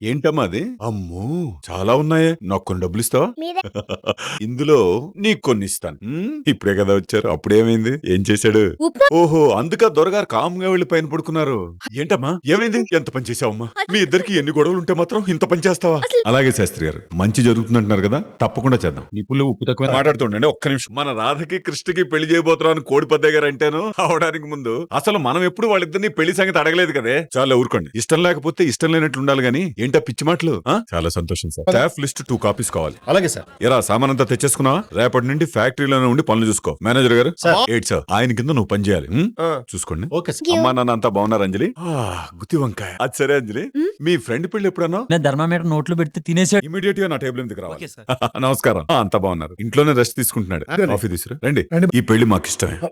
ఏంటమ్మా అది అమ్మో చాలా ఉన్నాయే నాకు కొన్ని డబ్బులు ఇస్తావా మీరే ఇందులో నీకు కొన్ని ఇస్తాను ఉమ్, ఇప్పుడే కదా వచ్చారు అప్పుడేమైంది ఏం చేశాడు ఉప్మా ఓహో అందుక దొరగారు కామ్గా వెళ్లి పైన పడుకున్నారు ఏంటమ్మా ఏమైంది ఎంత పని చేసావమ్మా మీ ఇద్దరికి ఎన్ని గొడవలు ఉంటే మాత్రం ఇంత పని చేస్తావా అలాగే శాస్త్రి గారు మంచి జరుగుతుందంటున్నారు కదా తప్పకుండా చేద్దాం నిపుణులు ఉప్పు తక్కువ మాట్లాడుతుండండి ఒక్క నిమిషం మన రాధకి కృష్ణకి పెళ్లి చేయబోతున్నాను కోడి పద్దయ్య గారు అంటేను అవడానికి ముందు అసలు మనం ఎప్పుడు వాళ్ళిద్దరిని పెళ్లి సంగతి అడగలేదు కదే చాలా ఊరుకోండి ఇష్టం లేకపోతే ఇష్టం లేనట్లు ఉండాలి గానీ ఏంటా పిచ్చి మాటలు ఆ? చాలా సంతోషం sir staff list two copies కావాలి అలాగే సార్ ఎరా సామాన్ అంతా తెచ్చేసుకున్నావా రేపటి నుండి ఫ్యాక్టరీలోనే ఉండి పనులు చూసుకో మేనేజర్ గారు సార్. ఎయిట్ సార్ ఆయన కింద నువ్వు పని చేయాలి ఉం? చూసుకోండి ఓకే సార్ అమ్మా నాన్న అంతా బాగున్నారు అంజలి ఆ, గుత్తి వంకాయ అది సరే అంజలి మీ ఫ్రెండ్ పెళ్లి ఎప్పుడన్నా నేను ధర్మామీటర్ నోట్లో పెడితే తినేసాడు ఇమీడియట్ గా నా టేబుల్ ఎందుకు రావాలి ఓకే సార్ నమస్కారం ఆ, అంతా బాగున్నారు ఇంట్లోనే రెస్ట్ తీసుకుంటున్నాడు కాఫీ తీసుకురా రండి రండి. ఈ పెళ్లి మాకు ఇష్టమే